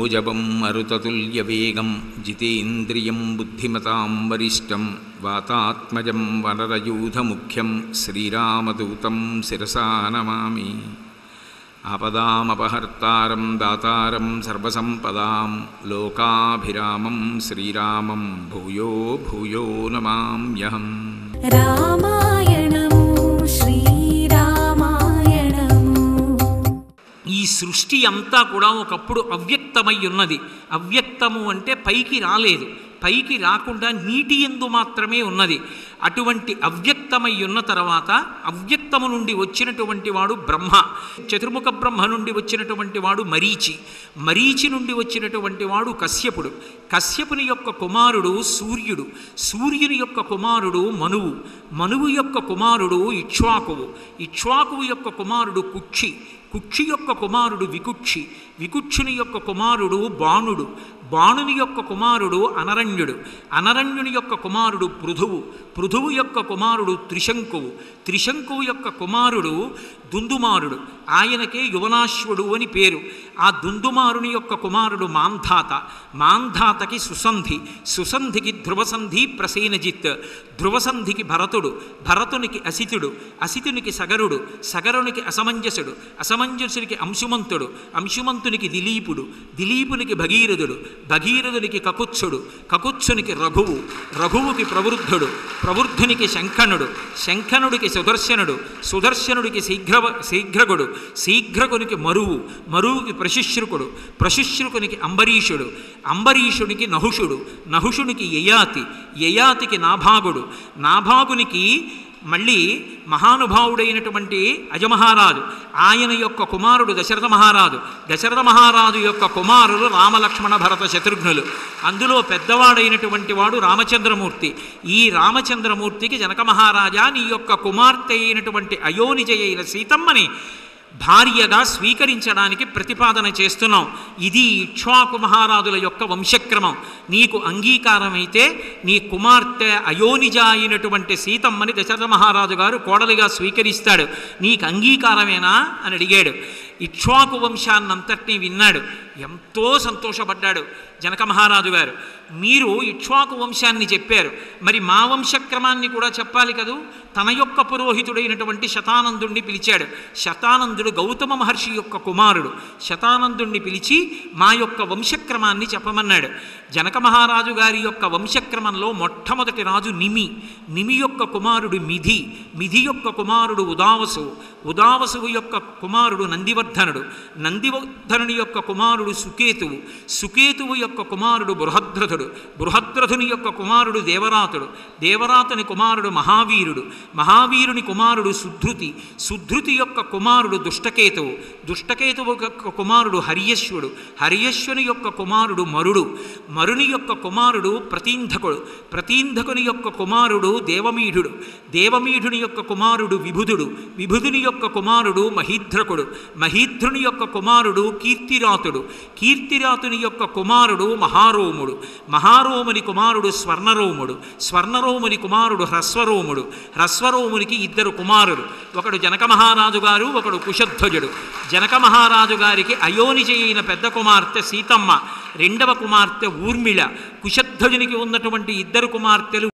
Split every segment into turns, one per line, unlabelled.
మనోజవం మరుతతుల్యవేగం జితేంద్రియం బుద్ధిమతాం వరిష్టం వాతాత్మజం వనరయూధముఖ్యం శ్రీరామదూతం శిరసా నమామి ఆపదామపహర్తారం దాతారం సర్వసంపదాం లోకాభిరామం శ్రీరామం భూయో భూయో నమామ్యహం
రామాయణము శ్రీరామాయణము
ఈ సృష్టి అంతా కూడా ఒకప్పుడు అవ్యక్తమై ఉన్నది అవ్యక్తము అంటే పైకి రాలేదు పైకి రాకుండా నీటి ఎందు మాత్రమే ఉన్నది అటువంటి అవ్యక్తమై ఉన్న తర్వాత అవ్యక్తము నుండి వచ్చినటువంటి వాడు బ్రహ్మ చతుర్ముఖ బ్రహ్మ నుండి వచ్చినటువంటి వాడు మరీచి మరీచి నుండి వచ్చినటువంటి వాడు కశ్యపుడు కశ్యపుని యొక్క కుమారుడు సూర్యుడు సూర్యుని యొక్క కుమారుడు మనువు మనువు యొక్క కుమారుడు ఇక్ష్వాకువు ఇక్ష్వాకువు యొక్క కుమారుడు కుక్షి కుక్షి యొక్క కుమారుడు వికుక్షి వికుక్షుని యొక్క కుమారుడు బాణుడు బాణుని యొక్క కుమారుడు అనరణ్యుడు అనరణ్యుని యొక్క కుమారుడు పృథువు పృథువు యొక్క కుమారుడు త్రిశంకువు త్రిశంకువు యొక్క కుమారుడు దుందుమారుడు ఆయనకే యువనాశ్వుడు అని పేరు ఆ దుందుమారుని యొక్క కుమారుడు మాంధాత మాంధాతకి సుసంధి సుసంధికి ధ్రువసంధి ప్రసేనజిత్ ధ్రువసంధికి భరతుడు భరతునికి అసితుడు అసితునికి సగరుడు సగరునికి అసమంజసుడు అసమంజసునికి అంశుమంతుడు అంశుమంతునికి దిలీపుడు దిలీపునికి భగీరథుడు భగీరథునికి కకుత్సుడు కకుత్సునికి రఘువు రఘువుకి ప్రవృద్ధుడు ప్రవృద్ధునికి శంఖనుడు శంఖనుడికి సుదర్శనుడు సుదర్శనుడికి శీఘ్ర శీఘ్రగుడు శీఘ్రగునికి మరువు మరువుకి ప్రశుశ్రుకుడు ప్రశుశ్రుకునికి అంబరీషుడు అంబరీషునికి నహుషుడు నహుషునికి యయాతి యయాతికి నాభాగుడు నాభాగునికి మళ్ళీ మహానుభావుడైనటువంటి అజమహారాజు ఆయన యొక్క కుమారుడు దశరథ మహారాజు దశరథ మహారాజు యొక్క కుమారులు రామలక్ష్మణ భరత శత్రుఘ్నులు అందులో పెద్దవాడైనటువంటి వాడు రామచంద్రమూర్తి ఈ రామచంద్రమూర్తికి జనక మహారాజా నీ యొక్క కుమార్తె అయినటువంటి అయోనిజ అయిన సీతమ్మని భార్యగా స్వీకరించడానికి ప్రతిపాదన చేస్తున్నాం ఇది ఇక్ష్వాకు మహారాజుల యొక్క వంశక్రమం నీకు అంగీకారమైతే నీ కుమార్తె అయోనిజ అయినటువంటి సీతమ్మని దశరథ మహారాజు గారు కోడలిగా స్వీకరిస్తాడు నీకు అంగీకారమేనా అని అడిగాడు ఇక్ష్వాకు వంశాన్నంతటినీ విన్నాడు ఎంతో సంతోషపడ్డాడు జనక మహారాజు గారు మీరు ఇక్ష్వాకు వంశాన్ని చెప్పారు మరి మా వంశక్రమాన్ని కూడా చెప్పాలి కదూ తన యొక్క పురోహితుడైనటువంటి శతానందుణ్ణి పిలిచాడు శతానందుడు గౌతమ మహర్షి యొక్క కుమారుడు శతానందుణ్ణి పిలిచి మా యొక్క వంశక్రమాన్ని చెప్పమన్నాడు జనక మహారాజు గారి యొక్క వంశక్రమంలో మొట్టమొదటి రాజు నిమి నిమి యొక్క కుమారుడు మిధి మిధి యొక్క కుమారుడు ఉదావసు ఉదావసువు యొక్క కుమారుడు నందివర్ధనుడు నందివర్ధనుని యొక్క కుమారుడు సుకేతువు సుకేతువు యొక్క కుమారుడు బృహద్రథుడు బృహద్రథుని యొక్క కుమారుడు దేవరాతుడు దేవరాతుని కుమారుడు మహావీరుడు మహావీరుని కుమారుడు సుధృతి సుధృతి యొక్క కుమారుడు దుష్టకేతువు దుష్టకేతువు యొక్క కుమారుడు హర్యశ్వుడు హర్యశ్వుని యొక్క కుమారుడు మరుడు మరుని యొక్క కుమారుడు ప్రతీంధకుడు ప్రతీంధకుని యొక్క కుమారుడు దేవమీఢుడు దేవమీఢుని యొక్క కుమారుడు విభుధుడు విభుధుని యొక్క కుమారుడు మహీధ్రకుడు మహీధ్రుని యొక్క కుమారుడు కీర్తిరాతుడు కీర్తిరాతుని యొక్క కుమారుడు మహారోముడు మహారోముని కుమారుడు స్వర్ణరోముడు స్వర్ణరోముని కుమారుడు హ్రస్వరోముడు హ్రస్వరోమునికి ఇద్దరు కుమారులు ఒకడు జనక మహారాజు గారు ఒకడు కుశధ్వజుడు జనక మహారాజు గారికి అయోనిజ అయిన పెద్ద కుమార్తె సీతమ్మ రెండవ కుమార్తె ఊర్మిళ కుశధ్వజునికి ఉన్నటువంటి ఇద్దరు కుమార్తెలు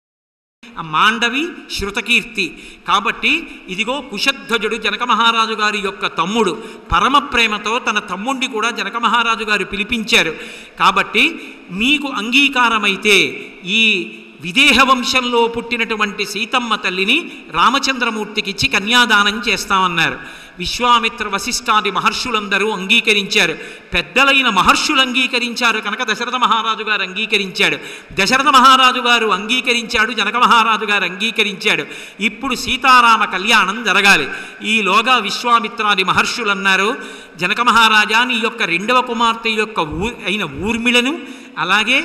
ఆ మాండవి శృతకీర్తి కాబట్టి ఇదిగో కుశధ్వజుడు జనక మహారాజు గారి యొక్క తమ్ముడు పరమ ప్రేమతో తన తమ్ముడిని కూడా జనక మహారాజు గారు పిలిపించారు కాబట్టి మీకు అంగీకారమైతే ఈ విదేహ వంశంలో పుట్టినటువంటి సీతమ్మ తల్లిని రామచంద్రమూర్తికిచ్చి కన్యాదానం చేస్తామన్నారు విశ్వామిత్ర వశిష్ఠాది మహర్షులందరూ అంగీకరించారు పెద్దలైన మహర్షులు అంగీకరించారు కనుక దశరథ మహారాజు గారు అంగీకరించాడు దశరథ మహారాజు గారు అంగీకరించాడు జనక మహారాజు గారు అంగీకరించాడు ఇప్పుడు సీతారామ కళ్యాణం జరగాలి ఈలోగా విశ్వామిత్రాది మహర్షులు అన్నారు జనక మహారాజా నీ యొక్క రెండవ కుమార్తె యొక్క ఊ అయిన ఊర్మిళను అలాగే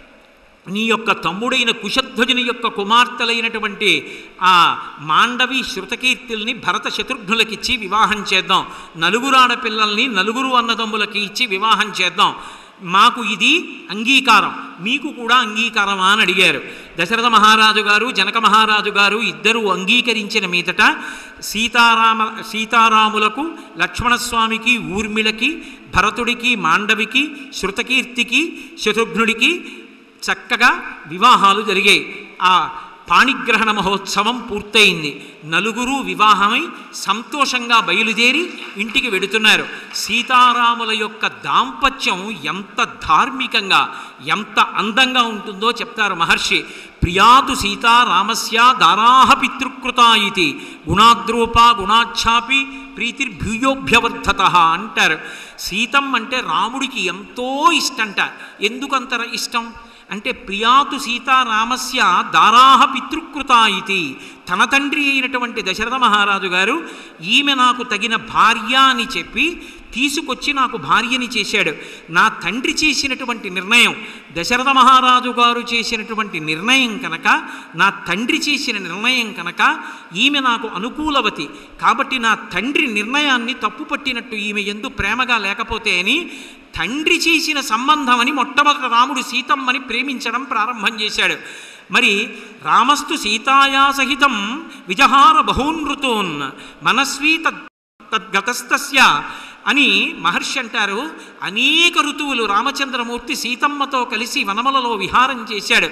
నీ యొక్క తమ్ముడైన కుశధ్వజుని యొక్క కుమార్తెలైనటువంటి ఆ మాండవి శృతకీర్తుల్ని భరత శత్రుఘ్నులకిచ్చి వివాహం చేద్దాం నలుగురు ఆడపిల్లల్ని నలుగురు అన్నదమ్ములకి ఇచ్చి వివాహం చేద్దాం మాకు ఇది అంగీకారం మీకు కూడా అంగీకారమా అని అడిగారు దశరథ మహారాజు గారు జనక మహారాజు గారు ఇద్దరూ అంగీకరించిన మీదట సీతారామ సీతారాములకు లక్ష్మణస్వామికి ఊర్మిళకి భరతుడికి మాండవికి శృతకీర్తికి శత్రుఘ్నుడికి చక్కగా వివాహాలు జరిగాయి ఆ పాణిగ్రహణ మహోత్సవం పూర్తయింది నలుగురు వివాహమై సంతోషంగా బయలుదేరి ఇంటికి వెడుతున్నారు సీతారాముల యొక్క దాంపత్యం ఎంత ధార్మికంగా ఎంత అందంగా ఉంటుందో చెప్తారు మహర్షి ప్రియాతు సీతారామస్య దారాహ పితృకృత ఇది గుణాద్రూప గుణాఛాపి ప్రీతిర్భూయోభ్యవర్ధత అంటారు సీతం అంటే రాముడికి ఎంతో ఇష్టంట ఎందుకంత ఇష్టం అంటే ప్రియాతు సీతారామస్య దారాహ పితృకృత ఇది తన తండ్రి అయినటువంటి దశరథ మహారాజు గారు ఈమె నాకు తగిన భార్య అని చెప్పి తీసుకొచ్చి నాకు భార్యని చేశాడు నా తండ్రి చేసినటువంటి నిర్ణయం దశరథ మహారాజు గారు చేసినటువంటి నిర్ణయం కనుక నా తండ్రి చేసిన నిర్ణయం కనుక ఈమె నాకు అనుకూలవతి కాబట్టి నా తండ్రి నిర్ణయాన్ని తప్పుపట్టినట్టు ఈమె ఎందు ప్రేమగా లేకపోతే అని తండ్రి చేసిన సంబంధం అని మొట్టమొదట రాముడు సీతమ్మని ప్రేమించడం ప్రారంభం చేశాడు మరి రామస్తు సీతాయా సహితం విజహార బహూనృతోన్ మనస్వీ తద్ తద్గతస్తస్య అని మహర్షి అంటారు అనేక ఋతువులు రామచంద్రమూర్తి సీతమ్మతో కలిసి వనములలో విహారం చేశాడు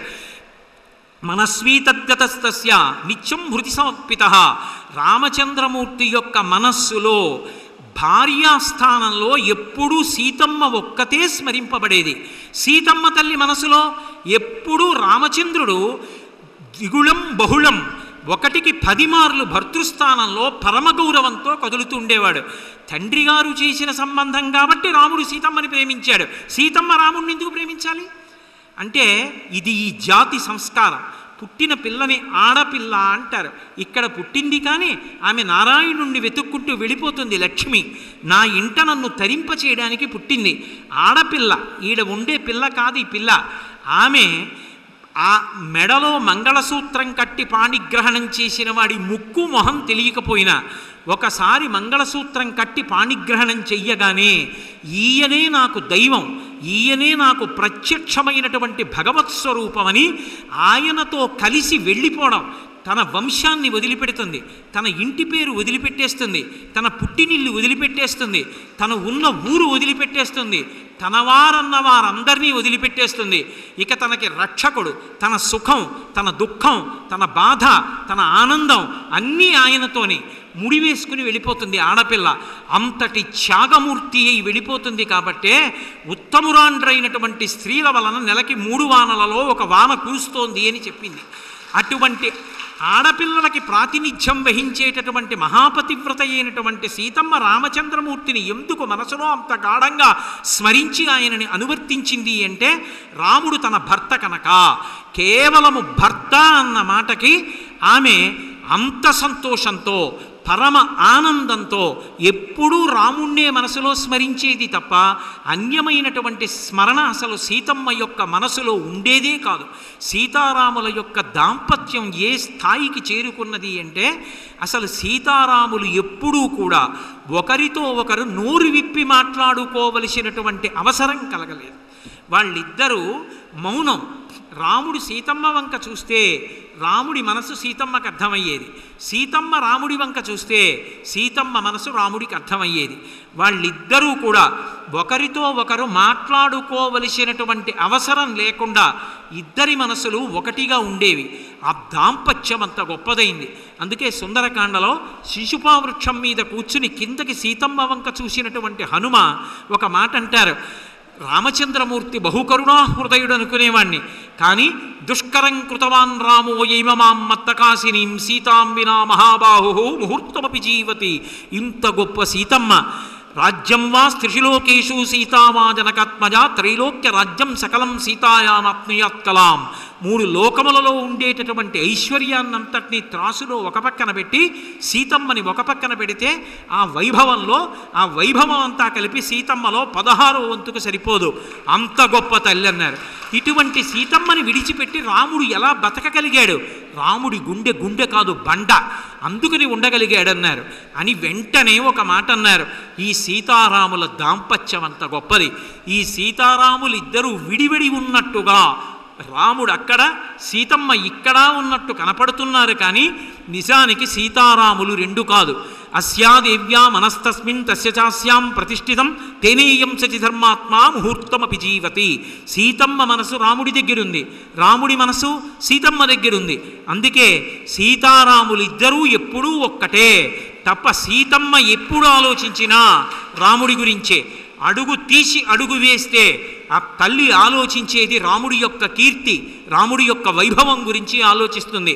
మనస్వీ తద్గతస్తస్య నిత్యం హృది సమర్పిత రామచంద్రమూర్తి యొక్క మనస్సులో భార్యాస్థానంలో ఎప్పుడూ సీతమ్మ ఒక్కతే స్మరింపబడేది సీతమ్మ తల్లి మనసులో ఎప్పుడూ రామచంద్రుడు దిగుళం బహుళం ఒకటికి పది మార్లు భర్తృస్థానంలో పరమగౌరవంతో కదులుతూ ఉండేవాడు తండ్రి గారు చేసిన సంబంధం కాబట్టి రాముడు సీతమ్మని ప్రేమించాడు సీతమ్మ రాముడిని ఎందుకు ప్రేమించాలి అంటే ఇది ఈ జాతి సంస్కారం పుట్టిన పిల్లని ఆడపిల్ల అంటారు ఇక్కడ పుట్టింది కానీ ఆమె నారాయణుణ్ణి వెతుక్కుంటూ వెళ్ళిపోతుంది లక్ష్మి నా ఇంట నన్ను తరింప చేయడానికి పుట్టింది ఆడపిల్ల ఈడ ఉండే పిల్ల కాదు ఈ పిల్ల ఆమె ఆ మెడలో మంగళసూత్రం కట్టి పాణిగ్రహణం చేసిన వాడి ముక్కు మొహం తెలియకపోయినా ఒకసారి మంగళసూత్రం కట్టి పాణిగ్రహణం చెయ్యగానే ఈయనే నాకు దైవం ఈయనే నాకు ప్రత్యక్షమైనటువంటి భగవత్ స్వరూపమని ఆయనతో కలిసి వెళ్ళిపోవడం తన వంశాన్ని వదిలిపెడుతుంది తన ఇంటి పేరు వదిలిపెట్టేస్తుంది తన పుట్టినిల్లు వదిలిపెట్టేస్తుంది తను ఉన్న ఊరు వదిలిపెట్టేస్తుంది తన వారన్న వారందరినీ వదిలిపెట్టేస్తుంది ఇక తనకి రక్షకుడు తన సుఖం తన దుఃఖం తన బాధ తన ఆనందం అన్నీ ఆయనతోనే ముడివేసుకుని వెళ్ళిపోతుంది ఆడపిల్ల అంతటి త్యాగమూర్తి అయి వెళ్ళిపోతుంది కాబట్టే ఉత్తమురాండ్రైనటువంటి స్త్రీల వలన నెలకి మూడు వానలలో ఒక వాన కూస్తోంది అని చెప్పింది అటువంటి ఆడపిల్లలకి ప్రాతినిధ్యం వహించేటటువంటి మహాపతివ్రత అయినటువంటి సీతమ్మ రామచంద్రమూర్తిని ఎందుకు మనసులో అంత గాఢంగా స్మరించి ఆయనని అనువర్తించింది అంటే రాముడు తన భర్త కనుక కేవలము భర్త అన్న మాటకి ఆమె అంత సంతోషంతో పరమ ఆనందంతో ఎప్పుడూ రాముణ్ణే మనసులో స్మరించేది తప్ప అన్యమైనటువంటి స్మరణ అసలు సీతమ్మ యొక్క మనసులో ఉండేదే కాదు సీతారాముల యొక్క దాంపత్యం ఏ స్థాయికి చేరుకున్నది అంటే అసలు సీతారాములు ఎప్పుడూ కూడా ఒకరితో ఒకరు నోరు విప్పి మాట్లాడుకోవలసినటువంటి అవసరం కలగలేదు వాళ్ళిద్దరూ మౌనం రాముడు సీతమ్మ వంక చూస్తే రాముడి మనసు సీతమ్మకు అర్థమయ్యేది సీతమ్మ రాముడి వంక చూస్తే సీతమ్మ మనసు రాముడికి అర్థమయ్యేది వాళ్ళిద్దరూ కూడా ఒకరితో ఒకరు మాట్లాడుకోవలసినటువంటి అవసరం లేకుండా ఇద్దరి మనసులు ఒకటిగా ఉండేవి ఆ దాంపత్యం అంత గొప్పదైంది అందుకే సుందరకాండలో శిశుపా వృక్షం మీద కూర్చుని కిందకి సీతమ్మ వంక చూసినటువంటి హనుమ ఒక మాట అంటారు రామచంద్రమూర్తి బహుకరుణా హృదయుడు అనుకునేవాణ్ణి కానీ దుష్కరం కృతవాన్ రామో మాం మత్తకాశినీం సీతాం వినా మహాబాహు ముహూర్తమపి జీవతి ఇంత గొప్ప సీతమ్మ రాజ్యం వా స్త్రిశిలోకేషు సీతామా జనకాత్మజ త్రైలోక్య రాజ్యం సకలం సీతాయామాత్మీయాత్ కలాం మూడు లోకములలో ఉండేటటువంటి ఐశ్వర్యాన్నంతటినీ త్రాసులో ఒక పక్కన పెట్టి సీతమ్మని ఒక పక్కన పెడితే ఆ వైభవంలో ఆ వైభవం అంతా కలిపి సీతమ్మలో పదహారో వంతుకు సరిపోదు అంత గొప్ప తల్లి అన్నారు ఇటువంటి సీతమ్మని విడిచిపెట్టి రాముడు ఎలా బతకగలిగాడు రాముడి గుండె గుండె కాదు బండ అందుకని ఉండగలిగాడన్నారు అని వెంటనే ఒక మాట అన్నారు ఈ సీతారాముల దాంపత్యం అంత గొప్పది ఈ సీతారాములు ఇద్దరూ విడివిడి ఉన్నట్టుగా రాముడు అక్కడ సీతమ్మ ఇక్కడ ఉన్నట్టు కనపడుతున్నారు కానీ నిజానికి సీతారాములు రెండు కాదు అస్యాదేవ్యా మనస్తస్మిన్ తస్య చాస్యాం ప్రతిష్ఠితం తేనేయం సచి ధర్మాత్మా ముహూర్తమపి జీవతి సీతమ్మ మనసు రాముడి దగ్గరుంది రాముడి మనసు సీతమ్మ దగ్గరుంది అందుకే సీతారాములు ఇద్దరూ ఎప్పుడూ ఒక్కటే తప్ప సీతమ్మ ఎప్పుడు ఆలోచించినా రాముడి గురించే అడుగు తీసి అడుగు వేస్తే ఆ తల్లి ఆలోచించేది రాముడి యొక్క కీర్తి రాముడి యొక్క వైభవం గురించి ఆలోచిస్తుంది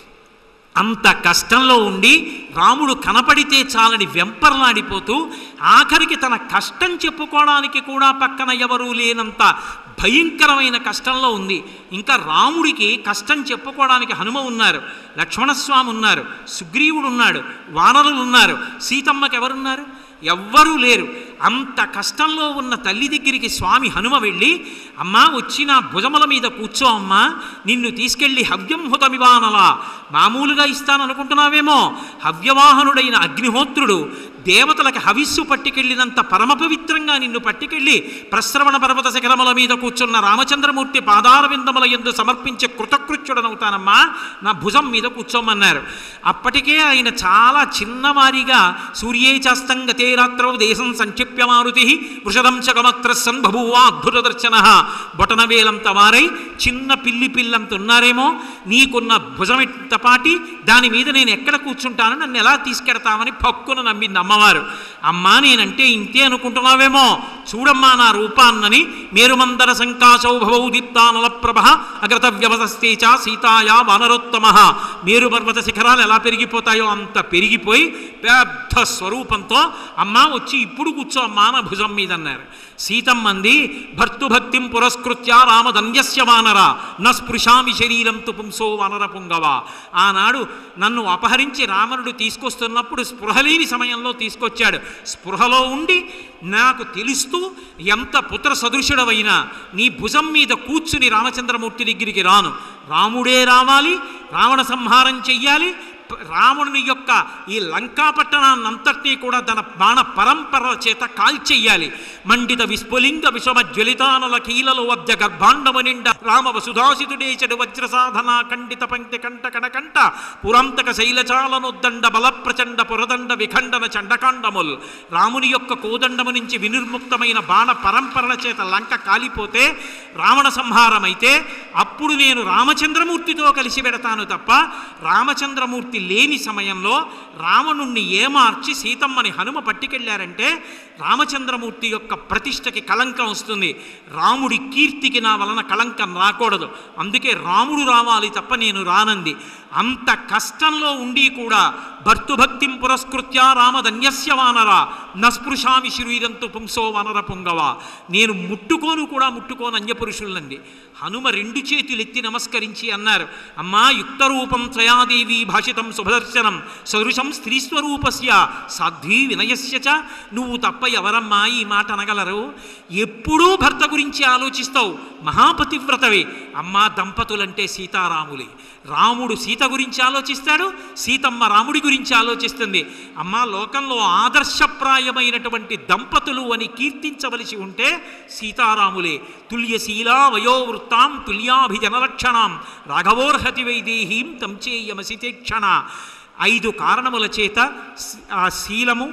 అంత కష్టంలో ఉండి రాముడు కనపడితే చాలని వెంపర్లాడిపోతూ ఆఖరికి తన కష్టం చెప్పుకోవడానికి కూడా పక్కన ఎవరూ లేనంత భయంకరమైన కష్టంలో ఉంది ఇంకా రాముడికి కష్టం చెప్పుకోవడానికి హనుమ ఉన్నారు లక్ష్మణస్వామి ఉన్నారు సుగ్రీవుడు ఉన్నాడు వానరులు ఉన్నారు సీతమ్మకి ఎవరున్నారు ఎవ్వరూ లేరు అంత కష్టంలో ఉన్న తల్లి దగ్గరికి స్వామి హనుమ వెళ్ళి అమ్మా వచ్చి నా భుజముల మీద కూర్చో అమ్మా నిన్ను తీసుకెళ్ళి హవ్యంహుతమివానలా మామూలుగా ఇస్తాననుకుంటున్నావేమో హవ్యవాహనుడైన అగ్నిహోత్రుడు దేవతలకు హవిస్సు పట్టుకెళ్ళినంత పరమ పవిత్రంగా నిన్ను పట్టుకెళ్ళి ప్రశ్రవణ పర్వత శిఖరముల మీద కూర్చున్న రామచంద్రమూర్తి పాదార విందముల ఎందు సమర్పించే కృతకృత్యుడనవుతానమ్మా నా భుజం మీద కూర్చోమన్నారు అప్పటికే ఆయన చాలా చిన్నవారిగా సూర్యే చాస్తంగతే రాత్రౌ దేశం సంక్షిప్య మారుతి వృషదంశకమత్ర సన్ బభూవా అద్భుత దర్శన బొటనవేలంత వారై చిన్న పిల్లి పిల్లంత ఉన్నారేమో నీకున్న భుజమిట్ట పాటి దాని మీద నేను ఎక్కడ కూర్చుంటాను నన్ను ఎలా తీసుకెడతామని పక్కున నమ్మింది అమ్మవారు అమ్మా నేనంటే ఇంతే అనుకుంటున్నావేమో చూడమ్మా నా రూపాన్నని మేరుమందర సంకాశౌ భవౌ దీప్తానల ప్రభ అగ్రత వ్యవసస్తే చ సీతాయా వానరోత్తమ మేరు పర్వత శిఖరాలు ఎలా పెరిగిపోతాయో అంత పెరిగిపోయి పెద్ద స్వరూపంతో అమ్మా వచ్చి ఇప్పుడు కూర్చో అమ్మా నా భుజం మీద అన్నారు సీతమ్మంది భర్తుభక్తిం పురస్కృత్య రామధన్యస్య వానర న స్పృశామి శరీరం తు పుంసో వానర పుంగవ ఆనాడు నన్ను అపహరించి రావణుడు తీసుకొస్తున్నప్పుడు స్పృహలేని సమయంలో తీసుకొచ్చాడు స్పృహలో ఉండి నాకు తెలుస్తూ ఎంత పుత్ర సదృశుడవైనా నీ భుజం మీద కూర్చుని రామచంద్రమూర్తి దగ్గరికి రాను రాముడే రావాలి రావణ సంహారం చెయ్యాలి ప- రావణుని యొక్క ఈ లంకాపట్టణాన్నంతటినీ కూడా తన బాణ పరంపర చేత కాల్చెయ్యాలి మండిత విస్ఫులింగ విషమ జ్వలితానల కీలలో వద్ద గర్భాండము నిండ రామ వసుధాసితుడేచడు వజ్ర సాధన ఖండిత పంక్తి కంట కణకంట పురాంతక శైలచాలనొద్దండ బల ప్రచండ పురదండ విఖండన చండకాండముల్ రాముని యొక్క కోదండము నుంచి వినిర్ముక్తమైన బాణ పరంపరల చేత లంక కాలిపోతే రావణ సంహారమైతే అప్పుడు నేను రామచంద్రమూర్తితో కలిసి పెడతాను తప్ప రామచంద్రమూర్తి లేని సమయంలో రావణుణ్ణి ఏమార్చి సీతమ్మని హనుమ పట్టుకెళ్ళారంటే రామచంద్రమూర్తి యొక్క ప్రతిష్టకి కళంకం వస్తుంది రాముడి కీర్తికి నా వలన కళంకం రాకూడదు అందుకే రాముడు రావాలి తప్ప నేను రానంది అంత కష్టంలో ఉండి కూడా భర్తుభక్తిం పురస్కృత్య రామధన్యస్య వానర నస్పృశామి శరీరంతు పుంసో వానర పుంగవ నేను ముట్టుకోను కూడా ముట్టుకోను అన్యపురుషులంది హనుమ రెండు చేతులెత్తి నమస్కరించి అన్నారు అమ్మా యుక్తరూపం త్రయాదేవి భాషితం శుభదర్శనం సదృశం స్త్రీస్వరూపస్య సాధ్వీ వినయస్య చ నువ్వు తప్ప ఎవరమ్మా ఈ మాట అనగలరు ఎప్పుడూ భర్త గురించి ఆలోచిస్తావు మహాపతివ్రతవే అమ్మా దంపతులంటే సీతారాములే రాముడు సీత గురించి ఆలోచిస్తాడు సీతమ్మ రాముడి గురించి ఆలోచిస్తుంది అమ్మా లోకంలో ఆదర్శప్రాయమైనటువంటి దంపతులు అని కీర్తించవలసి ఉంటే సీతారాములే తుల్యశీలా వయోవృత్తాం తుల్యాభిజనలక్షణాం రాఘవోర్హతి వైదేహీం తంచేయమసితేక్షణ ఐదు కారణముల చేత స్- ఆ శీలము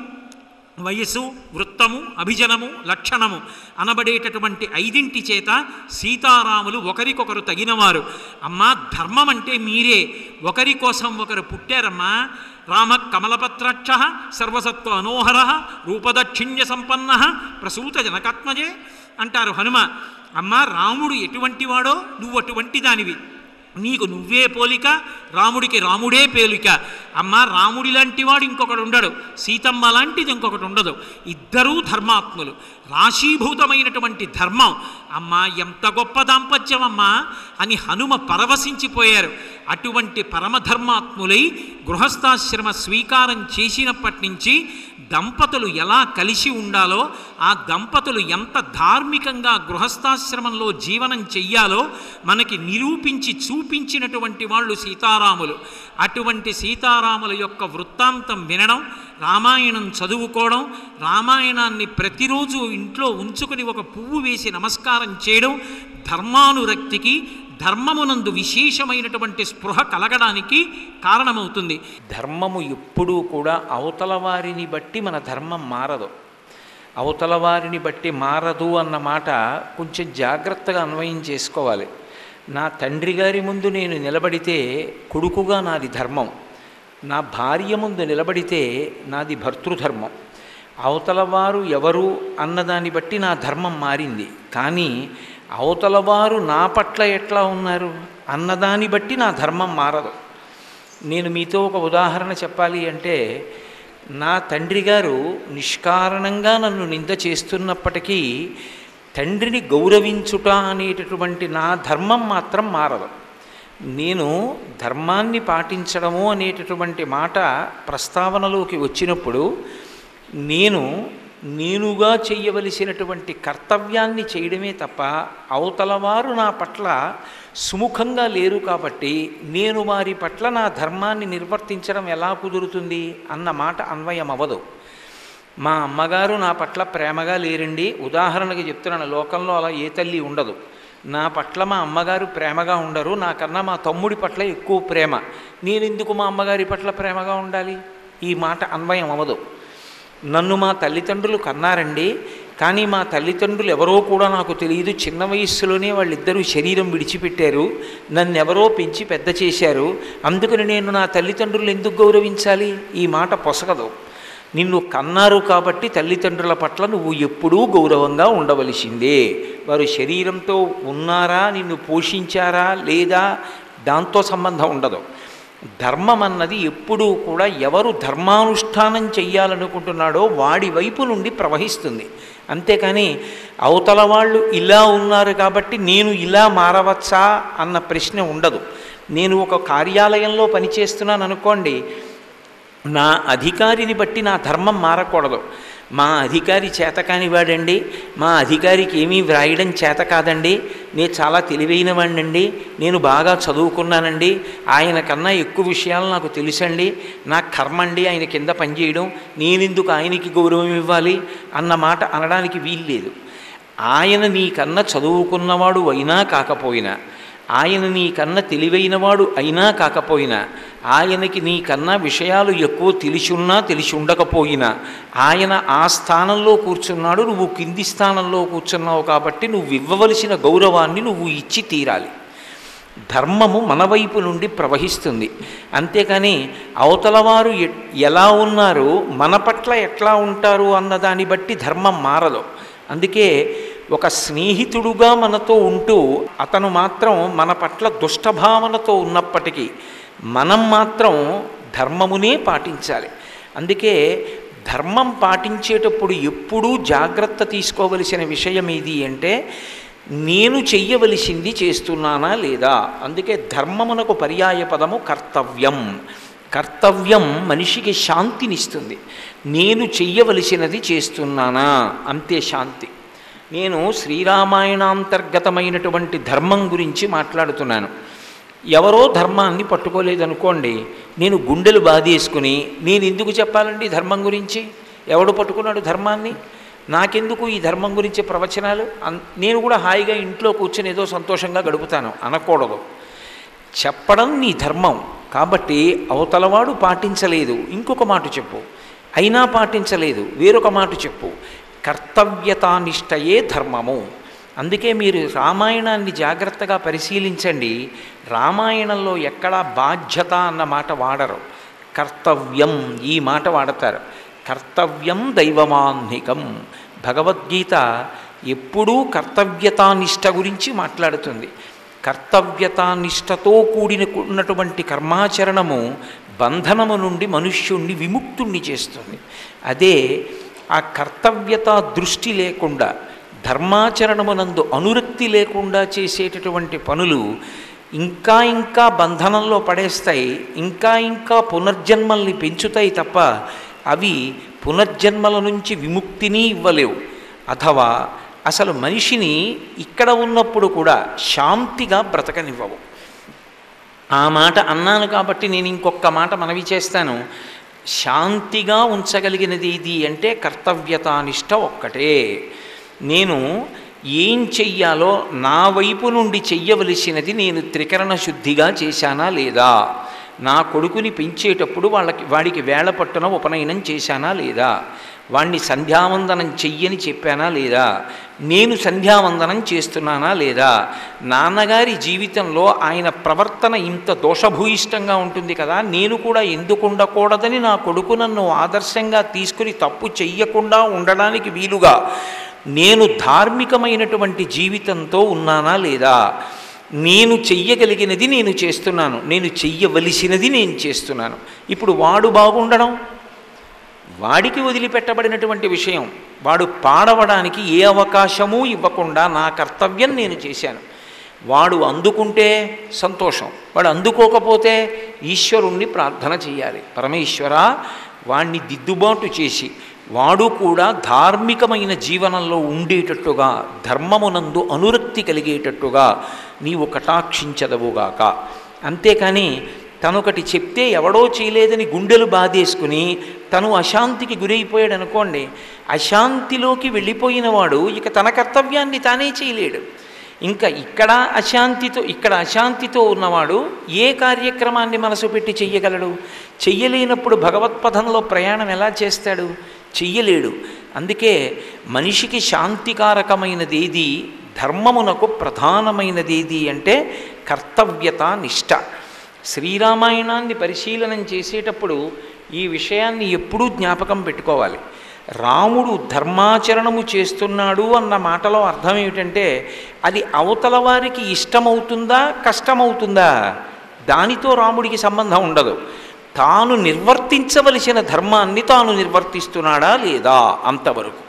వయస్సు వృత్తము అభిజనము లక్షణము అనబడేటటువంటి ఐదింటి చేత సీతారాములు ఒకరికొకరు తగినవారు అమ్మా ధర్మం అంటే మీరే ఒకరి కోసం ఒకరు పుట్టారమ్మా రామ కమలపత్రక్ష సర్వసత్వ అనోహర రూపదక్షిణ్య సంపన్న ప్రసూత జనకాత్మజే అంటారు హనుమ అమ్మ రాముడు ఎటువంటి వాడో నువ్వు అటువంటి దానివి నీకు నువ్వే పోలిక రాముడికి రాముడే పేలిక అమ్మ రాముడి లాంటి వాడు ఇంకొకడు ఉండడు సీతమ్మ లాంటిది ఇంకొకటి ఉండదు ఇద్దరూ ధర్మాత్ములు రాశీభూతమైనటువంటి ధర్మం అమ్మ ఎంత గొప్ప దాంపత్యం అమ్మా అని హనుమ పరవశించిపోయారు అటువంటి పరమధర్మాత్ములై గృహస్థాశ్రమ స్వీకారం చేసినప్పటి నుంచి దంపతులు ఎలా కలిసి ఉండాలో ఆ దంపతులు ఎంత ధార్మికంగా గృహస్థాశ్రమంలో జీవనం చెయ్యాలో మనకి నిరూపించి చూపించినటువంటి వాళ్ళు సీతారాములు అటువంటి సీతారాముల యొక్క వృత్తాంతం వినడం రామాయణం చదువుకోవడం రామాయణాన్ని ప్రతిరోజు ఇంట్లో ఉంచుకుని ఒక పువ్వు వేసి నమస్కారం చేయడం ధర్మానురక్తికి ధర్మమునందు విశేషమైనటువంటి స్పృహ కలగడానికి కారణమవుతుంది
ధర్మము ఎప్పుడూ కూడా అవతల వారిని బట్టి మన ధర్మం మారదు అవతల వారిని బట్టి మారదు అన్న మాట కొంచెం జాగ్రత్తగా అన్వయం చేసుకోవాలి నా తండ్రి గారి ముందు నేను నిలబడితే కొడుకుగా నాది ధర్మం నా భార్య ముందు నిలబడితే నాది భర్తృధర్మం అవతల వారు ఎవరు అన్నదాన్ని బట్టి నా ధర్మం మారింది కానీ అవతల వారు నా పట్ల ఎట్లా ఉన్నారు అన్నదాన్ని బట్టి నా ధర్మం మారదు నేను మీతో ఒక ఉదాహరణ చెప్పాలి అంటే నా తండ్రి గారు నిష్కారణంగా నన్ను నింద చేస్తున్నప్పటికీ తండ్రిని గౌరవించుట అనేటటువంటి నా ధర్మం మాత్రం మారదు నేను ధర్మాన్ని పాటించడము అనేటటువంటి మాట ప్రస్తావనలోకి వచ్చినప్పుడు నేను నేనుగా చెయ్యవలసినటువంటి కర్తవ్యాన్ని చేయడమే తప్ప అవతలవారు నా పట్ల సుముఖంగా లేరు కాబట్టి నేను వారి పట్ల నా ధర్మాన్ని నిర్వర్తించడం ఎలా కుదురుతుంది అన్న మాట అన్వయం అవ్వదు మా అమ్మగారు నా పట్ల ప్రేమగా లేరండి ఉదాహరణకి చెప్తున్నాను లోకంలో అలా ఏ తల్లి ఉండదు నా పట్ల మా అమ్మగారు ప్రేమగా ఉండరు నాకన్నా మా తమ్ముడి పట్ల ఎక్కువ ప్రేమ నేను ఎందుకు మా అమ్మగారి పట్ల ప్రేమగా ఉండాలి ఈ మాట అన్వయం అవ్వదు నన్ను మా తల్లిదండ్రులు కన్నారండి కానీ మా తల్లిదండ్రులు ఎవరో కూడా నాకు తెలియదు చిన్న వయస్సులోనే వాళ్ళిద్దరూ శరీరం విడిచిపెట్టారు నన్ను ఎవరో పెంచి పెద్ద చేశారు అందుకని నేను నా తల్లిదండ్రులు ఎందుకు గౌరవించాలి ఈ మాట పొసగదు నిన్ను కన్నారు కాబట్టి తల్లిదండ్రుల పట్ల నువ్వు ఎప్పుడూ గౌరవంగా ఉండవలసిందే వారు శరీరంతో ఉన్నారా నిన్ను పోషించారా లేదా దాంతో సంబంధం ఉండదు ధర్మం అన్నది ఎప్పుడూ కూడా ఎవరు ధర్మానుష్ఠానం చెయ్యాలనుకుంటున్నాడో వాడి వైపు నుండి ప్రవహిస్తుంది అంతేకాని అవతల వాళ్ళు ఇలా ఉన్నారు కాబట్టి నేను ఇలా మారవచ్చా అన్న ప్రశ్న ఉండదు నేను ఒక కార్యాలయంలో పనిచేస్తున్నాను అనుకోండి నా అధికారిని బట్టి నా ధర్మం మారకూడదు మా అధికారి చేత కానివాడండి మా అధికారికి ఏమీ వ్రాయడం చేత కాదండి నేను చాలా తెలివైన వాడినండి నేను బాగా చదువుకున్నానండి ఆయన కన్నా ఎక్కువ విషయాలు నాకు తెలుసండి నా కర్మ అండి ఆయన కింద పనిచేయడం నేనెందుకు ఆయనకి గౌరవం ఇవ్వాలి అన్న మాట అనడానికి వీల్లేదు ఆయన నీకన్నా చదువుకున్నవాడు అయినా కాకపోయినా ఆయన నీకన్నా తెలివైనవాడు అయినా కాకపోయినా ఆయనకి నీకన్నా విషయాలు ఎక్కువ తెలిసున్నా తెలిసి ఉండకపోయినా ఆయన ఆ స్థానంలో కూర్చున్నాడు నువ్వు కింది స్థానంలో కూర్చున్నావు కాబట్టి నువ్వు ఇవ్వవలసిన గౌరవాన్ని నువ్వు ఇచ్చి తీరాలి ధర్మము మన వైపు నుండి ప్రవహిస్తుంది అంతేకాని అవతలవారు ఎ- ఎలా ఉన్నారు మన పట్ల ఎట్లా ఉంటారు అన్నదాన్ని బట్టి ధర్మం మారదు అందుకే ఒక స్నేహితుడుగా మనతో ఉంటూ అతను మాత్రం మన పట్ల దుష్టభావనతో ఉన్నప్పటికీ మనం మాత్రం ధర్మమునే పాటించాలి అందుకే ధర్మం పాటించేటప్పుడు ఎప్పుడూ జాగ్రత్త తీసుకోవలసిన విషయం ఏది అంటే నేను చెయ్యవలసింది చేస్తున్నానా లేదా అందుకే ధర్మమునకు పర్యాయ పదము కర్తవ్యం కర్తవ్యం మనిషికి శాంతినిస్తుంది నేను చెయ్యవలసినది చేస్తున్నానా అంతే శాంతి నేను శ్రీరామాయణాంతర్గతమైనటువంటి ధర్మం గురించి మాట్లాడుతున్నాను ఎవరో ధర్మాన్ని పట్టుకోలేదనుకోండి నేను గుండెలు బాధేసుకుని నేను ఎందుకు చెప్పాలండి ధర్మం గురించి ఎవడు పట్టుకున్నాడు ధర్మాన్ని నాకెందుకు ఈ ధర్మం గురించి ప్రవచనాలు అన్- నేను కూడా హాయిగా ఇంట్లో కూర్చొని ఏదో సంతోషంగా గడుపుతాను అనకూడదు చెప్పడం నీ ధర్మం కాబట్టి అవతలవాడు పాటించలేదు ఇంకొక మాట చెప్పు అయినా పాటించలేదు వేరొక మాట చెప్పు కర్తవ్యతానిష్టయే ధర్మము అందుకే మీరు రామాయణాన్ని జాగ్రత్తగా పరిశీలించండి రామాయణంలో ఎక్కడా బాధ్యత అన్న మాట వాడరు కర్తవ్యం ఈ మాట వాడతారు కర్తవ్యం దైవమాన్నికం భగవద్గీత ఎప్పుడూ కర్తవ్యతానిష్ట గురించి మాట్లాడుతుంది కర్తవ్యతానిష్టతో కూడిన ఉన్నటువంటి కర్మాచరణము బంధనము నుండి మనుష్యుణ్ణి విముక్తుణ్ణి చేస్తుంది అదే ఆ కర్తవ్యత దృష్టి లేకుండా ధర్మాచరణమునందు అనురక్తి లేకుండా చేసేటటువంటి పనులు ఇంకా ఇంకా బంధనంలో పడేస్తాయి ఇంకా ఇంకా పునర్జన్మల్ని పెంచుతాయి తప్ప అవి పునర్జన్మల నుంచి విముక్తిని ఇవ్వలేవు అథవా అసలు మనిషిని ఇక్కడ ఉన్నప్పుడు కూడా శాంతిగా బ్రతకనివ్వవు ఆ మాట అన్నాను కాబట్టి నేను ఇంకొక మాట మనవి చేస్తాను శాంతిగా ఉంచగలిగినది ఇది అంటే కర్తవ్యతానిష్ట ఒక్కటే నేను ఏం చెయ్యాలో నా వైపు నుండి చెయ్యవలసినది నేను త్రికరణ శుద్ధిగా చేశానా లేదా నా కొడుకుని పెంచేటప్పుడు వాళ్ళకి వాడికి వేళ పట్టున ఉపనయనం చేశానా లేదా వాణ్ణి సంధ్యావందనం చెయ్యని చెప్పానా లేదా నేను సంధ్యావందనం చేస్తున్నానా లేదా నాన్నగారి జీవితంలో ఆయన ప్రవర్తన ఇంత దోషభూయిష్టంగా ఉంటుంది కదా నేను కూడా ఎందుకు ఉండకూడదని నా కొడుకు నన్ను ఆదర్శంగా తీసుకుని తప్పు చెయ్యకుండా ఉండడానికి వీలుగా నేను ధార్మికమైనటువంటి జీవితంతో ఉన్నానా లేదా నేను చెయ్యగలిగినది నేను చేస్తున్నాను నేను చెయ్యవలసినది నేను చేస్తున్నాను ఇప్పుడు వాడు బాగుండడం వాడికి వదిలిపెట్టబడినటువంటి విషయం వాడు పాడవడానికి ఏ అవకాశమూ ఇవ్వకుండా నా కర్తవ్యం నేను చేశాను వాడు అందుకుంటే సంతోషం వాడు అందుకోకపోతే ఈశ్వరుణ్ణి ప్రార్థన చేయాలి పరమేశ్వర వాణ్ణి దిద్దుబాటు చేసి వాడు కూడా ధార్మికమైన జీవనంలో ఉండేటట్టుగా ధర్మమునందు అనురక్తి కలిగేటట్టుగా నీవు కటాక్షించదవుగాక అంతేకాని తనొకటి చెప్తే ఎవడో చేయలేదని గుండెలు బాధేసుకుని తను అశాంతికి గురైపోయాడు అనుకోండి అశాంతిలోకి వెళ్ళిపోయిన వాడు ఇక తన కర్తవ్యాన్ని తానే చేయలేడు ఇంకా ఇక్కడ అశాంతితో ఇక్కడ అశాంతితో ఉన్నవాడు ఏ కార్యక్రమాన్ని మనసు పెట్టి చెయ్యగలడు చెయ్యలేనప్పుడు భగవత్పథంలో ప్రయాణం ఎలా చేస్తాడు చెయ్యలేడు అందుకే మనిషికి శాంతికారకమైనది ఏది ధర్మమునకు ప్రధానమైనది ఏది అంటే కర్తవ్యత నిష్ట శ్రీరామాయణాన్ని పరిశీలనం చేసేటప్పుడు ఈ విషయాన్ని ఎప్పుడూ జ్ఞాపకం పెట్టుకోవాలి రాముడు ధర్మాచరణము చేస్తున్నాడు అన్న మాటలో అర్థం ఏమిటంటే అది అవతల వారికి ఇష్టమవుతుందా కష్టమవుతుందా దానితో రాముడికి సంబంధం ఉండదు తాను నిర్వర్తించవలసిన ధర్మాన్ని తాను నిర్వర్తిస్తున్నాడా లేదా అంతవరకు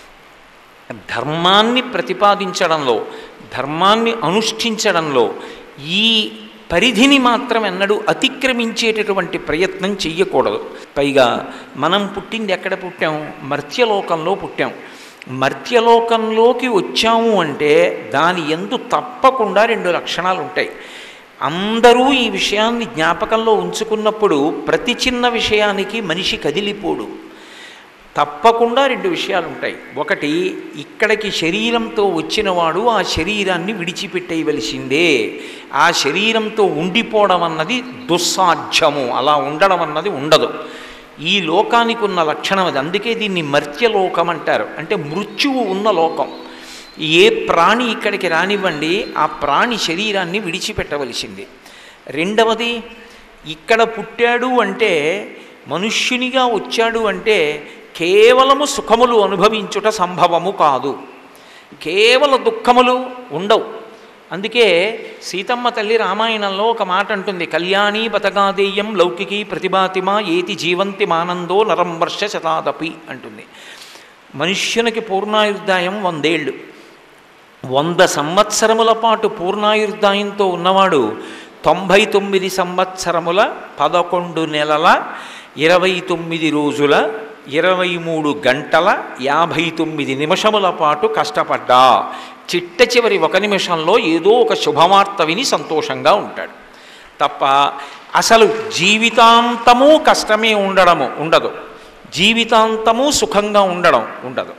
ధర్మాన్ని ప్రతిపాదించడంలో ధర్మాన్ని అనుష్ఠించడంలో ఈ పరిధిని మాత్రం ఎన్నడూ అతిక్రమించేటటువంటి ప్రయత్నం చెయ్యకూడదు పైగా మనం పుట్టింది ఎక్కడ పుట్టాం మర్త్యలోకంలో పుట్టాం మర్త్యలోకంలోకి వచ్చాము అంటే దాని ఎందు తప్పకుండా రెండు లక్షణాలు ఉంటాయి అందరూ ఈ విషయాన్ని జ్ఞాపకంలో ఉంచుకున్నప్పుడు ప్రతి చిన్న విషయానికి మనిషి కదిలిపోడు తప్పకుండా రెండు విషయాలు ఉంటాయి ఒకటి ఇక్కడికి శరీరంతో వచ్చినవాడు ఆ శరీరాన్ని విడిచిపెట్టేయవలసిందే ఆ శరీరంతో ఉండిపోవడం అన్నది దుస్సాధ్యము అలా ఉండడం అన్నది ఉండదు ఈ లోకానికి ఉన్న లక్షణం అది అందుకే దీన్ని మర్త్యలోకం అంటారు అంటే మృత్యువు ఉన్న లోకం ఏ ప్రాణి ఇక్కడికి రానివ్వండి ఆ ప్రాణి శరీరాన్ని విడిచిపెట్టవలసింది రెండవది ఇక్కడ పుట్టాడు అంటే మనుష్యునిగా వచ్చాడు అంటే కేవలము సుఖములు అనుభవించుట సంభవము కాదు కేవల దుఃఖములు ఉండవు అందుకే సీతమ్మ తల్లి రామాయణంలో ఒక మాట అంటుంది కళ్యాణీ బతగాదేయం లౌకికీ ప్రతిభాతిమా ఏతి జీవంతి మానందో నరం వర్ష శతాదపి అంటుంది మనుష్యునికి పూర్ణాయుర్దాయం వందేళ్ళు వంద సంవత్సరముల పాటు పూర్ణాయుర్దాయంతో ఉన్నవాడు తొంభై తొమ్మిది సంవత్సరముల పదకొండు నెలల ఇరవై తొమ్మిది రోజుల ఇరవై మూడు గంటల యాభై తొమ్మిది నిమిషముల పాటు కష్టపడ్డా చిట్ట చివరి ఒక నిమిషంలో ఏదో ఒక శుభవార్త విని సంతోషంగా ఉంటాడు తప్ప అసలు జీవితాంతము కష్టమే ఉండడము ఉండదు జీవితాంతము సుఖంగా ఉండడం ఉండదు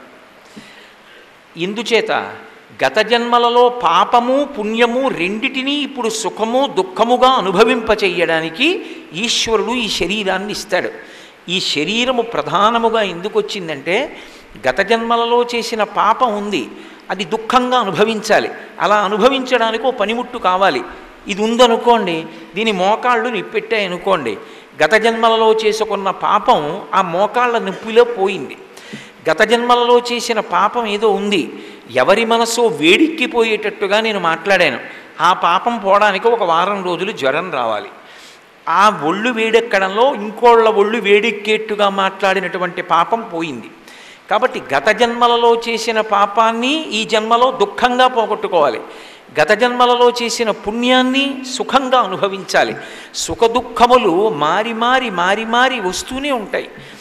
ఇందుచేత గత జన్మలలో పాపము పుణ్యము రెండిటినీ ఇప్పుడు సుఖము దుఃఖముగా అనుభవింపచేయడానికి ఈశ్వరుడు ఈ శరీరాన్ని ఇస్తాడు ఈ శరీరము ప్రధానముగా ఎందుకు వచ్చిందంటే గత జన్మలలో చేసిన పాపం ఉంది అది దుఃఖంగా అనుభవించాలి అలా అనుభవించడానికి ఓ పనిముట్టు కావాలి ఇది ఉందనుకోండి దీని మోకాళ్ళు నిప్పెట్టాయి అనుకోండి గత జన్మలలో చేసుకున్న పాపం ఆ మోకాళ్ళ నొప్పిలో పోయింది గత జన్మలలో చేసిన పాపం ఏదో ఉంది ఎవరి మనసో వేడెక్కిపోయేటట్టుగా నేను మాట్లాడాను ఆ పాపం పోవడానికి ఒక వారం రోజులు జ్వరం రావాలి ఆ ఒళ్ళు వేడెక్కడంలో ఇంకోళ్ళ ఒళ్ళు వేడెక్కేట్టుగా మాట్లాడినటువంటి పాపం పోయింది కాబట్టి గత జన్మలలో చేసిన పాపాన్ని ఈ జన్మలో దుఃఖంగా పోగొట్టుకోవాలి గత జన్మలలో చేసిన పుణ్యాన్ని సుఖంగా అనుభవించాలి సుఖ దుఃఖములు మారి మారి మారి మారి వస్తూనే ఉంటాయి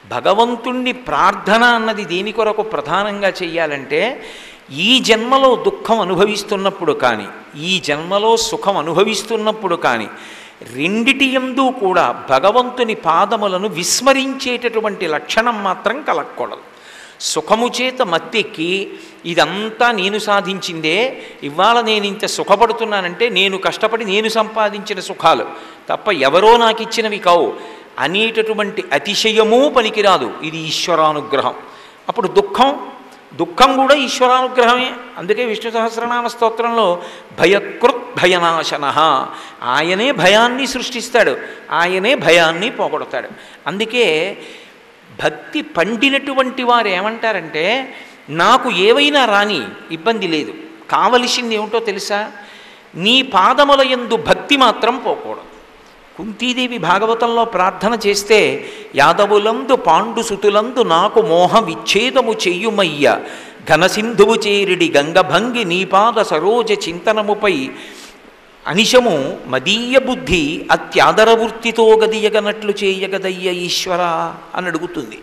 భగవంతుణ్ణి ప్రార్థన అన్నది దేని కొరకు ప్రధానంగా చెయ్యాలంటే ఈ జన్మలో దుఃఖం అనుభవిస్తున్నప్పుడు కానీ ఈ జన్మలో సుఖం అనుభవిస్తున్నప్పుడు కానీ రెండిటి ఎందు కూడా భగవంతుని పాదములను విస్మరించేటటువంటి లక్షణం మాత్రం కలగకూడదు సుఖము చేత మత్తెక్కి ఇదంతా నేను సాధించిందే ఇవాళ నేను ఇంత సుఖపడుతున్నానంటే నేను కష్టపడి నేను సంపాదించిన సుఖాలు తప్ప ఎవరో నాకు ఇచ్చినవి కావు అనేటటువంటి అతిశయమూ పనికిరాదు ఇది ఈశ్వరానుగ్రహం అప్పుడు దుఃఖం దుఃఖం కూడా ఈశ్వరానుగ్రహమే అందుకే విష్ణు సహస్రనామ స్తోత్రంలో భయకృత్ భయనాశన ఆయనే భయాన్ని సృష్టిస్తాడు ఆయనే భయాన్ని పోగొడతాడు అందుకే భక్తి పండినటువంటి వారు ఏమంటారంటే నాకు ఏవైనా రాని ఇబ్బంది లేదు కావలసింది ఏమిటో తెలుసా నీ పాదముల యందు భక్తి మాత్రం పోకూడదు కుంతీదేవి భాగవతంలో ప్రార్థన చేస్తే యాదవులందు పాండుసుతులందు నాకు మోహ విచ్ఛేదము చెయ్యుమయ్య ఘనసింధువు చేరిడి గంగభంగి నీపాద సరోజ చింతనముపై అనిశము మదీయ బుద్ధి అత్యాదర వృత్తితో గదియగనట్లు చేయగదయ్య ఈశ్వర అని అడుగుతుంది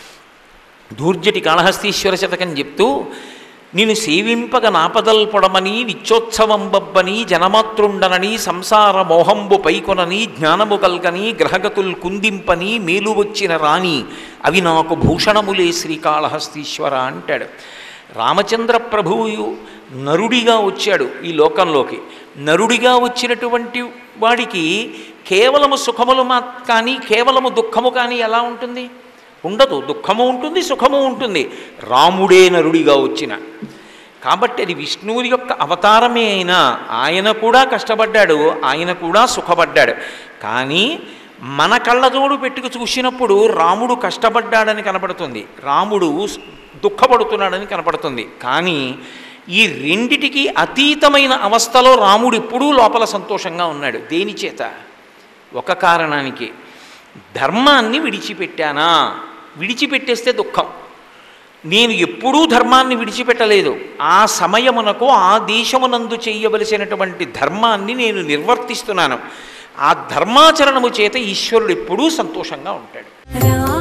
దూర్జటి కాళహస్తీశ్వర శతకం చెప్తూ నేను సేవింపగ నాపదల్పొడమని నిత్యోత్సవం బబ్బని జనమాతృండనని సంసార మోహంబు పైకొనని జ్ఞానము కల్గని గ్రహగతుల్ కుందింపని మేలు వచ్చిన రాణి అవి నాకు భూషణములే శ్రీకాళహస్తీశ్వర అంటాడు రామచంద్ర ప్రభువు నరుడిగా వచ్చాడు ఈ లోకంలోకి నరుడిగా వచ్చినటువంటి వాడికి కేవలము సుఖములు మా కానీ కేవలము దుఃఖము కానీ ఎలా ఉంటుంది ఉండదు దుఃఖము ఉంటుంది సుఖము ఉంటుంది రాముడే నరుడిగా వచ్చిన కాబట్టి అది విష్ణువుని యొక్క అవతారమే అయినా ఆయన కూడా కష్టపడ్డాడు ఆయన కూడా సుఖపడ్డాడు కానీ మన కళ్ళజోడు పెట్టుకు చూసినప్పుడు రాముడు కష్టపడ్డాడని కనపడుతుంది రాముడు దుఃఖపడుతున్నాడని కనపడుతుంది కానీ ఈ రెండిటికి అతీతమైన అవస్థలో రాముడు ఎప్పుడూ లోపల సంతోషంగా ఉన్నాడు దేని చేత ఒక కారణానికి ధర్మాన్ని విడిచిపెట్టానా విడిచిపెట్టేస్తే దుఃఖం నేను ఎప్పుడూ ధర్మాన్ని విడిచిపెట్టలేదు ఆ సమయమునకు ఆ దేశమునందు చేయవలసినటువంటి ధర్మాన్ని నేను నిర్వర్తిస్తున్నాను ఆ ధర్మాచరణము చేత ఈశ్వరుడు ఎప్పుడూ సంతోషంగా ఉంటాడు
రామ